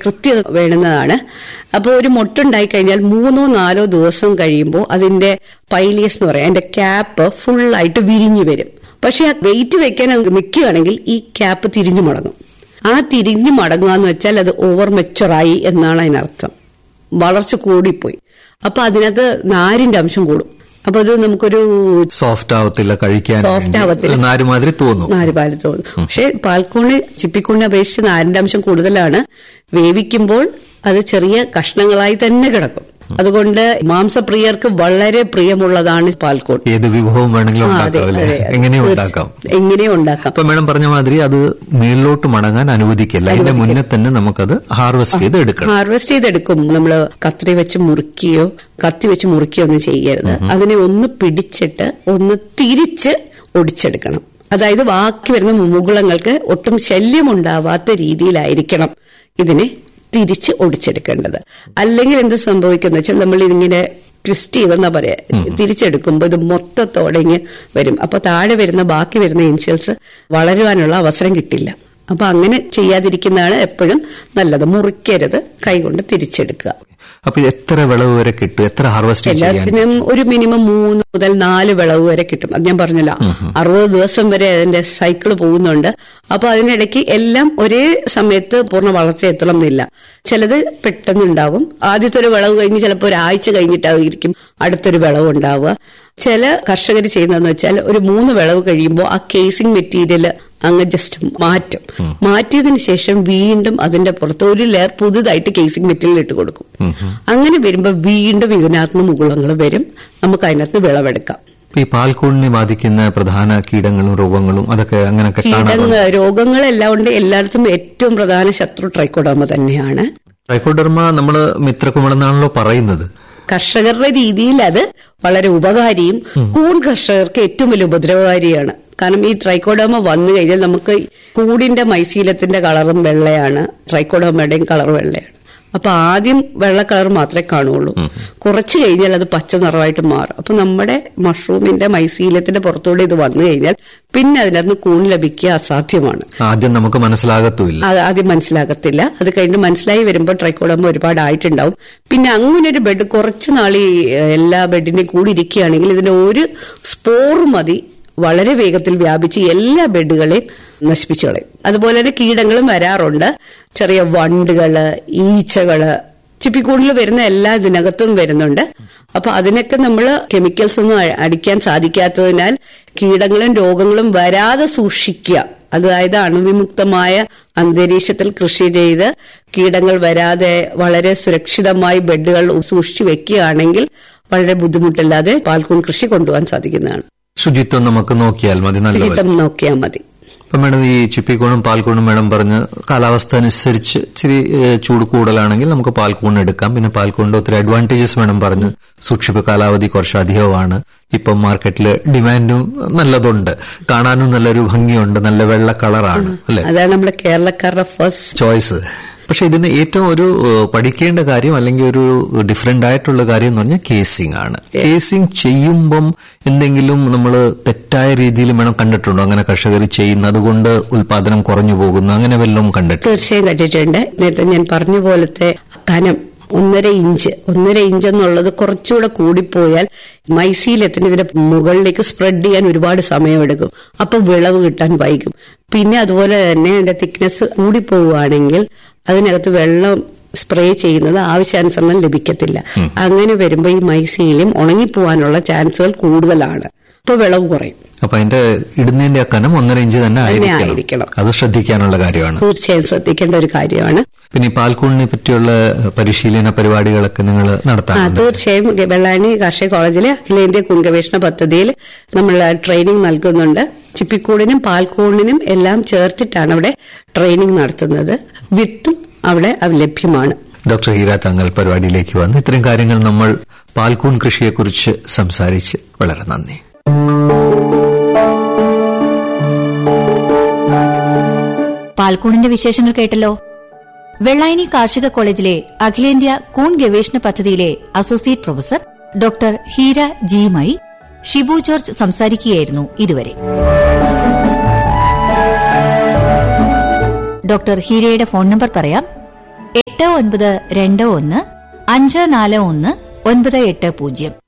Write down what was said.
കൃത്യത വേണ്ടുന്നതാണ് അപ്പോൾ ഒരു മുട്ടുണ്ടായി കഴിഞ്ഞാൽ മൂന്നോ നാലോ ദിവസം കഴിയുമ്പോൾ അതിന്റെ പൈലിയസ് എന്ന് പറയാം അതിന്റെ ക്യാപ്പ് ഫുള്ളായിട്ട് വിരിഞ്ഞു വരും പക്ഷെ ആ വെയിറ്റ് വെക്കാൻ നിൽക്കുകയാണെങ്കിൽ ഈ ക്യാപ്പ് തിരിഞ്ഞു മടങ്ങും ആ തിരിഞ്ഞു മടങ്ങുക എന്ന് വെച്ചാൽ അത് ഓവർ മെച്ചുറായി എന്നാണ് അതിനർത്ഥം വളർച്ച കൂടിപ്പോയി അപ്പൊ അതിനകത്ത് നാരിന്റെ അംശം കൂടും അപ്പൊ അത് നമുക്കൊരു സോഫ്റ്റ് ആവത്തില്ല കഴിക്കാൻ Soft വേണ്ടി. ആവത്തില്ല. നാരുമാതിരി തോന്നും നാര് പാല് തോന്നും പക്ഷെ പാൽക്കൂണ് ചിപ്പിക്കൂണിനെ അപേക്ഷിച്ച് നാരിന്റെ അംശം കൂടുതലാണ് വേവിക്കുമ്പോൾ അത് ചെറിയ കഷ്ണങ്ങളായി തന്നെ കിടക്കും അതുകൊണ്ട് മാംസപ്രിയർക്ക് വളരെ പ്രിയമുള്ളതാണ് പാൽക്കൂൺ ഏത് വിഭവം വേണമെങ്കിലും ആ, അതെ, ഉണ്ടാക്കാം അല്ലേ അതെ, അതെ. എങ്ങനെയും ഉണ്ടാക്കാം എങ്ങനെയും ഉണ്ടാക്കാം അപ്പൊ മേഡം പറഞ്ഞ മാതിരി അത് മേളിലോട്ട് മടങ്ങാൻ അനുവദിക്കില്ല അതിന്റെ മുന്നേ തന്നെ നമുക്കത് ഹാർവെസ്റ്റ് ചെയ്ത് എടുക്കണം ഹാർവെസ്റ്റ് ചെയ്തെടുക്കും നമ്മൾ കത്രി വെച്ച് മുറിക്കുകയോ കത്തി വെച്ച് മുറിക്കുകയോ ഒന്നും ചെയ്യരുത് അതിനെ ഒന്ന് പിടിച്ചിട്ട് ഒന്ന് തിരിച്ച് ഒടിച്ചെടുക്കണം അതായത് ബാക്കി വരുന്ന മുകുളങ്ങൾക്ക് ഒട്ടും ശല്യമുണ്ടാവാത്ത രീതിയിലായിരിക്കണം ഇതിനെ തിരിച്ച് ഒടിച്ചെടുക്കേണ്ടത് അല്ലെങ്കിൽ എന്ത് സംഭവിക്കുന്ന വെച്ചാൽ നമ്മൾ ഇതിങ്ങനെ ട്വിസ്റ്റ് ചെയ്തെന്നാ പറയാ തിരിച്ചെടുക്കുമ്പോൾ ഇത് മൊത്തത്തോടെ ഇങ്ങ് വരും അപ്പൊ താഴെ വരുന്ന ബാക്കി വരുന്ന ഇൻഷ്യൽസ് വളരുവാനുള്ള അവസരം കിട്ടില്ല അപ്പൊ അങ്ങനെ ചെയ്യാതിരിക്കുന്നതാണ് എപ്പോഴും നല്ലത് മുറിക്കരുത് കൈകൊണ്ട് തിരിച്ചെടുക്കുക അപ്പൊ ഇത് എത്ര വിളവ് വരെ കിട്ടും എത്ര ഹാർവെസ്റ്റ് ചെയ്യാൻ എല്ലാത്തിനും ഒരു മിനിമം മൂന്ന് മുതൽ നാല് വിളവ് വരെ കിട്ടും അത് ഞാൻ പറഞ്ഞല്ലോ അറുപത് ദിവസം വരെ അതിന്റെ സൈക്കിൾ പോകുന്നുണ്ട് അപ്പൊ അതിനിടയ്ക്ക് എല്ലാം ഒരേ സമയത്ത് പൂർണ്ണ വളർച്ച എത്തണം എന്നില്ല ചിലത് പെട്ടെന്നുണ്ടാവും ആദ്യത്തെ ഒരു വിളവ് കഴിഞ്ഞ് ചിലപ്പോൾ ഒരാഴ്ച കഴിഞ്ഞിട്ടായിരിക്കും അടുത്തൊരു വിളവ് ഉണ്ടാവുക ചില കർഷകർ ചെയ്യുന്നതെന്ന് വെച്ചാൽ ഒരു മൂന്ന് വിളവ് കഴിയുമ്പോൾ ആ കേസിംഗ് മെറ്റീരിയൽ അങ്ങ് ജസ്റ്റ് മാറ്റും മാറ്റിയതിനു ശേഷം വീണ്ടും അതിന്റെ പുറത്ത് ഒരു ലെയർ പുതുതായിട്ട് കേസിംഗ് മെറ്റീരിയൽ ഇട്ട് കൊടുക്കും അങ്ങനെ വരുമ്പോൾ വീണ്ടും ഇതിനകത്ത് മുകുളങ്ങൾ വരും നമുക്ക് അതിനകത്ത് വിളവെടുക്കാം ഇപ്പൊ ഈ പാൽക്കൂടിനെ ബാധിക്കുന്ന പ്രധാന കീടങ്ങളും രോഗങ്ങളും അതൊക്കെ അങ്ങനെയൊക്കെ കാണാറുണ്ട് കീടങ്ങൾ രോഗങ്ങളെല്ലാം ഉണ്ട് എല്ലായിടത്തും ഏറ്റവും പ്രധാന ശത്രു ട്രൈക്കോഡോമ തന്നെയാണ് ട്രൈക്കോഡർമ നമ്മള് മിത്രകുമിളെന്നാണല്ലോ പറയുന്നത് കർഷകരുടെ രീതിയിൽ അത് വളരെ ഉപകാരിയും കൂൺ കർഷകർക്ക് ഏറ്റവും വലിയ ഉപദ്രവകാരിയാണ് കാരണം ഈ ട്രൈക്കോഡോമ വന്നു കഴിഞ്ഞാൽ നമുക്ക് കൂടിന്റെ മൈശീലത്തിന്റെ കളറും വെള്ളയാണ് ട്രൈക്കോഡോമയുടെയും കളർ വെള്ളയാണ് അപ്പൊ ആദ്യം വെള്ള കളർ മാത്രമേ കാണുള്ളൂ കുറച്ച് കഴിഞ്ഞാൽ അത് പച്ച നിറമായിട്ട് മാറും അപ്പൊ നമ്മുടെ മഷ്റൂമിന്റെ മൈശീലത്തിന്റെ പുറത്തൂടെ ഇത് വന്നു കഴിഞ്ഞാൽ പിന്നെ അതിനകത്ത് കൂൺ ലഭിക്കുക അസാധ്യമാണ് ആദ്യം നമുക്ക് മനസ്സിലാകത്തുമില്ല അത് ആദ്യം മനസ്സിലാകത്തില്ല അത് കഴിഞ്ഞ് മനസ്സിലായി വരുമ്പോൾ ട്രൈക്കോഡോമ ഒരുപാട് ആയിട്ടുണ്ടാവും പിന്നെ അങ്ങനെ ഒരു ബെഡ് കുറച്ച് നാൾ ഈ ഏഹ്, എല്ലാ ബെഡിന്റെയും കൂടി ഇരിക്കുകയാണെങ്കിൽ ഇതിന്റെ ഒരു സ്പോർ മതി വളരെ വേഗത്തിൽ വ്യാപിച്ച് എല്ലാ ബെഡുകളെയും നശിപ്പിച്ചു കളയും അതുപോലെ തന്നെ കീടങ്ങളും വരാറുണ്ട് ചെറിയ വണ്ടുകള് ഈച്ചകള് ചിപ്പിക്കൂടിൽ വരുന്ന എല്ലാ ഇതിനകത്തും വരുന്നുണ്ട് അപ്പൊ അതിനൊക്കെ നമ്മൾ കെമിക്കൽസ് ഒന്നും അ- അടിക്കാൻ സാധിക്കാത്തതിനാൽ കീടങ്ങളും രോഗങ്ങളും വരാതെ സൂക്ഷിക്കുക അതായത് അണുവിമുക്തമായ അന്തരീക്ഷത്തിൽ കൃഷി ചെയ്ത് കീടങ്ങൾ വരാതെ വളരെ സുരക്ഷിതമായി ബെഡുകൾ സൂക്ഷിച്ചു വെക്കുകയാണെങ്കിൽ വളരെ ബുദ്ധിമുട്ടില്ലാതെ പാൽക്കൂൺ കൃഷി കൊണ്ടുപോകാൻ സാധിക്കുന്നതാണ് ശുചിത്വം നമുക്ക് നോക്കിയാൽ മതി നല്ല ശുചിത്വം നോക്കിയാൽ മതി ഇപ്പൊ മേഡം ഈ ചിപ്പിക്കൂണും പാൽക്കൂണും മേഡം പറഞ്ഞ് കാലാവസ്ഥ അനുസരിച്ച് ഇച്ചിരി ഏഹ്, ചൂട് കൂടുതലാണെങ്കിൽ നമുക്ക് പാൽക്കൂൺ എടുക്കാം പിന്നെ പാൽക്കൂണിന്റെ ഒത്തിരി അഡ്വാൻറ്റേജസ് മേഡം പറഞ്ഞ് സൂക്ഷിപ്പ് കാലാവധി കുറച്ച് അധികമാണ് ഇപ്പം മാർക്കറ്റിൽ ഡിമാൻഡും നല്ലതുണ്ട് കാണാനും നല്ലൊരു ഭംഗിയുണ്ട് നല്ല വെള്ള കളറാണ് അല്ലെ അതാണ് നമ്മുടെ കേരളക്കാരുടെ ഫസ്റ്റ് ചോയ്സ് പക്ഷെ ഇതിന് ഏറ്റവും ഒരു ഏഹ്, പഠിക്കേണ്ട കാര്യം അല്ലെങ്കിൽ ഒരു ഡിഫറെന്റ് ആയിട്ടുള്ള കാര്യം എന്ന് പറഞ്ഞാൽ കേസിംഗ് ആണ് കേസിംഗ് ചെയ്യുമ്പം എന്തെങ്കിലും നമ്മൾ തെറ്റായ രീതിയിൽ വേണം കണ്ടിട്ടുണ്ടോ അങ്ങനെ കർഷകർ ചെയ്യുന്ന അതുകൊണ്ട് ഉൽപാദനം കുറഞ്ഞു പോകുന്നു അങ്ങനെ വല്ലതും കണ്ടിട്ടുണ്ട് തീർച്ചയായും കണ്ടിട്ടുണ്ട് നേരത്തെ ഞാൻ പറഞ്ഞ പോലത്തെ കനം ഒന്നര ഇഞ്ച് ഒന്നര ഇഞ്ച് എന്നുള്ളത് കുറച്ചുകൂടെ കൂടിപ്പോയാൽ മൈസീലത്തിന് ഇതിന്റെ മുകളിലേക്ക് സ്പ്രെഡ് ചെയ്യാൻ ഒരുപാട് സമയമെടുക്കും അപ്പൊ വിളവ് കിട്ടാൻ വൈകും പിന്നെ അതുപോലെ തന്നെ അതിന്റെ തിക്നെസ് കൂടിപ്പോവുകയാണെങ്കിൽ അതിനകത്ത് വെള്ളം സ്പ്രേ ചെയ്യുന്നത് ആവശ്യാനുസരണം ലഭിക്കത്തില്ല അങ്ങനെ വരുമ്പോൾ ഈ മൈസീലും ഉണങ്ങിപ്പോവാനുള്ള ചാൻസുകൾ കൂടുതലാണ് അപ്പൊ വിളവ് കുറയും അപ്പൊ അതിന്റെ ഇടുന്നതിന്റെ ആ കനം ഒന്നര ഇഞ്ച് തന്നെ ആയിരിക്കണം. ആയിരിക്കണം അത് ശ്രദ്ധിക്കാനുള്ള കാര്യമാണ് തീർച്ചയായും ശ്രദ്ധിക്കേണ്ട ഒരു കാര്യമാണ് പിന്നെ ഈ പാൽക്കൂണിനെ പറ്റിയുള്ള പരിശീലന പരിപാടികളൊക്കെ നിങ്ങൾ ആ നടത്താറുണ്ട് തീർച്ചയായും വെള്ളാണി കാർഷിക കോളേജിലെ അഖിലേന്ത്യാ കുൻഗവേഷണ പദ്ധതിയിൽ നമ്മൾ ട്രെയിനിങ് നൽകുന്നുണ്ട് ചിപ്പിക്കൂടിനും പാൽക്കൂടിനും എല്ലാം ചേർത്തിട്ടാണ് അവിടെ ട്രെയിനിങ് നടത്തുന്നത് വിത്തും അവിടെ ലഭ്യമാണ് ഡോക്ടർ ഹീര തങ്ങൾ പരിപാടിയിലേക്ക് വന്ന് ഇത്രയും കാര്യങ്ങൾ നമ്മൾ പാൽക്കൂൺ കൃഷിയെക്കുറിച്ച് സംസാരിച്ച് വളരെ നന്ദി പാൽക്കൂണിന്റെ വിശേഷങ്ങൾ കേട്ടല്ലോ വെള്ളായണി കാർഷിക കോളേജിലെ അഖിലേന്ത്യാ കൂൺ ഗവേഷണ പദ്ധതിയിലെ അസോസിയേറ്റ് പ്രൊഫസർ ഡോക്ടർ ഹീര ജിയുമായി ഷിബു ജോർജ് സംസാരിക്കുകയായിരുന്നു ഇതുവരെ ഡോക്ടർ ഹീരയുടെ ഫോൺ നമ്പർ പറയാം എട്ട് എട്ട് ഒൻപത് രണ്ട് ഒന്ന് അഞ്ച് നാല് ഒന്ന് ഒൻപത് എട്ട് പൂജ്യം